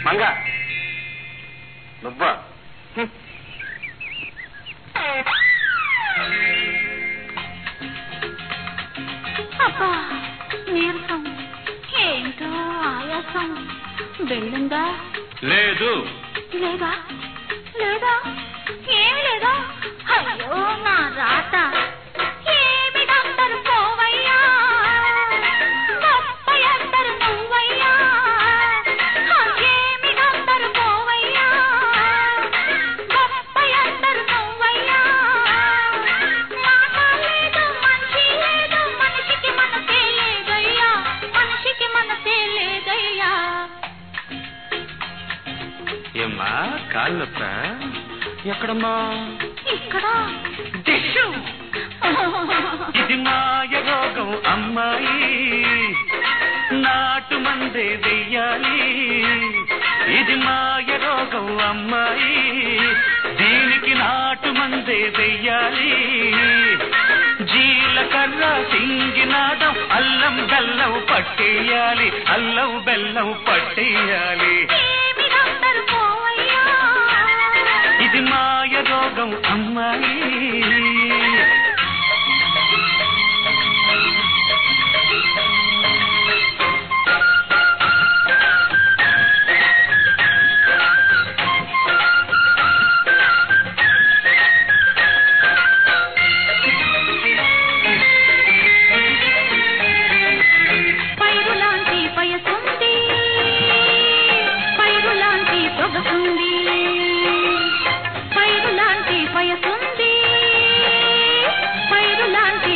మంగ నువ్వా హ్మ్. అబ్బా నీరసం ఏంటో ఆయాసం వెళ్ళిందా లేదు లేదా లేదా ఏమి లేదా అయ్యో నా రాత ఏమి డాక్టర్ పోవయ్యా గొప్ప ఎందరు నువ్వయ్యా ఏమి డాక్టర్ పోవయ్యా గొప్ప ఎందరు నువ్వయ్యా మాట లేదు మనిషి లేదు మనిషికి మనసే లేదయ్యా మనిషికి మనసే లేదయ్యా ఏమ్మా కాళ్ళు నొప్పా ఎక్కడమ్మా ఇక్కడ దిష్షు! ఇది మాయ రోగం అమ్మాయి నాటు మందే వెయ్యాలి ఇది మాయ రోగం అమ్మాయి దీనికి నాటు మందే వెయ్యాలి జీలకర్ర సింగినాదం అల్లం బెల్లం పట్టేయాలి అల్లం బెల్లం పట్టేయాలి ఏమి డాక్టర్ పోవయ్యా ఇది మాయ రోగం అమ్మాయి